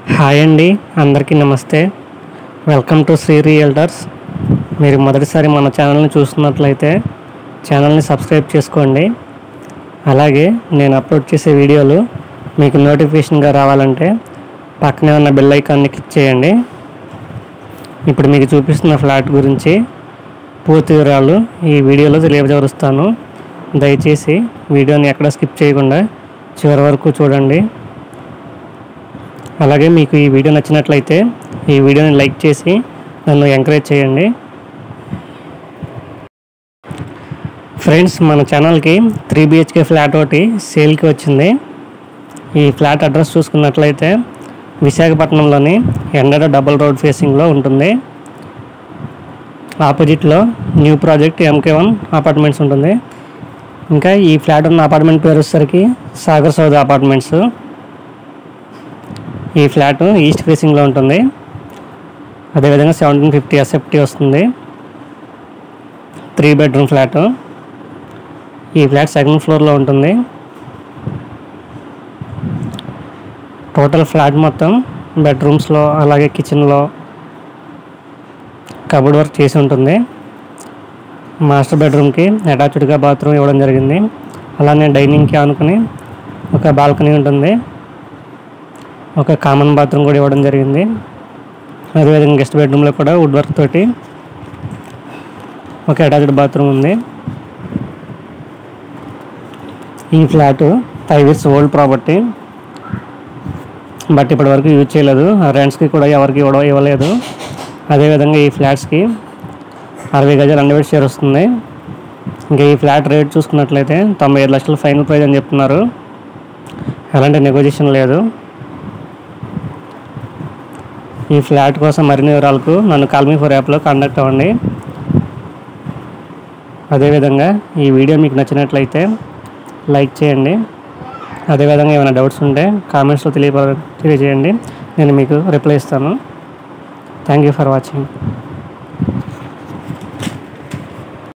hi అండి అందరికీ నమస్తే వెల్కమ్ టు శ్రీ రియల్టర్స్ మీరు మొదటిసారి మన ఛానల్ని చూస్తున్నట్లయితే ఛానల్ని సబ్స్క్రైబ్ చేసుకోండి అలాగే నేను అప్లోడ్ చేసే వీడియోలు మీకు నోటిఫికేషన్గా రావాలంటే పక్కనే ఉన్న బెల్ ఐకాన్ని క్లిక్ చేయండి ఇప్పుడు మీకు చూపిస్తున్న ఫ్లాట్ గురించి పూర్తి వివరాలు ఈ వీడియోలో తెలియజేరుస్తాను దయచేసి వీడియోని ఎక్కడ స్కిప్ చేయకుండా చివరి వరకు చూడండి అలాగే మీకు ఈ వీడియో నచ్చినట్లయితే ఈ వీడియోని లైక్ చేసి నన్ను ఎంకరేజ్ చేయండి ఫ్రెండ్స్ మన ఛానల్కి త్రీ బిహెచ్కే ఫ్లాట్ ఒకటి సేల్కి వచ్చింది ఈ ఫ్లాట్ అడ్రస్ చూసుకున్నట్లయితే విశాఖపట్నంలోని ఎండడ డబుల్ రోడ్ ఫేసింగ్లో ఉంటుంది ఆపోజిట్లో new project MK one apartments ఉంటుంది ఇంకా ఈ ఫ్లాట్ ఉన్న అపార్ట్మెంట్ పేరు వచ్చేసరికి సాగర్ సౌద అపార్ట్మెంట్స్ ఈ ఫ్లాట్ ఈస్ట్ ఫేసింగ్లో ఉంటుంది అదేవిధంగా సెవెంటీన్ ఫిఫ్టీ ఎస్ఎఫ్టీ వస్తుంది త్రీ బెడ్రూమ్ ఫ్లాట్ ఈ ఫ్లాట్ సెకండ్ ఫ్లోర్లో ఉంటుంది టోటల్ ఫ్లాట్ మొత్తం బెడ్రూమ్స్లో అలాగే కిచెన్లో కబోర్డ్ వర్క్ చేసి ఉంటుంది మాస్టర్ బెడ్రూమ్కి అటాచ్డ్గా బాత్రూమ్ ఇవ్వడం జరిగింది అలానే డైనింగ్కి ఆనుకుని ఒక బాల్కనీ ఉంటుంది ఒక కామన్ బాత్రూమ్ కూడా ఇవ్వడం జరిగింది అదేవిధంగా గెస్ట్ బెడ్రూమ్లో కూడా వుడ్ వర్క్ తోటి ఒక అటాచ్డ్ బాత్రూమ్ ఉంది ఈ flat five years old property but ఇప్పటి వరకు యూజ్ చేయలేదు రెంట్స్కి కూడా ఎవరికి ఇవ్వడం ఇవ్వలేదు అదేవిధంగా ఈ ఫ్లాట్స్కి అరవై గజాలు అండర్వేట్ షేర్ వస్తుంది ఇంకా ఈ ఫ్లాట్ రేట్ చూసుకున్నట్లయితే తొంభై ఐదు లక్షల ఫైనల్ ప్రైస్ అని చెప్తున్నారు ఎలాంటి నెగోజియేషన్ లేదు ఈ ఫ్లాట్ కోసం మరిన్ని వివరాలకు నన్ను కాల్మీ ఫోర్ యాప్లో కాంటాక్ట్ అవ్వండి అదేవిధంగా ఈ వీడియో మీకు నచ్చినట్లయితే లైక్ చేయండి అదేవిధంగా ఏమైనా డౌట్స్ ఉంటే కామెంట్స్లో తెలియ తెలియజేయండి నేను మీకు రిప్లై ఇస్తాను థ్యాంక్ యూ ఫర్ వాచింగ్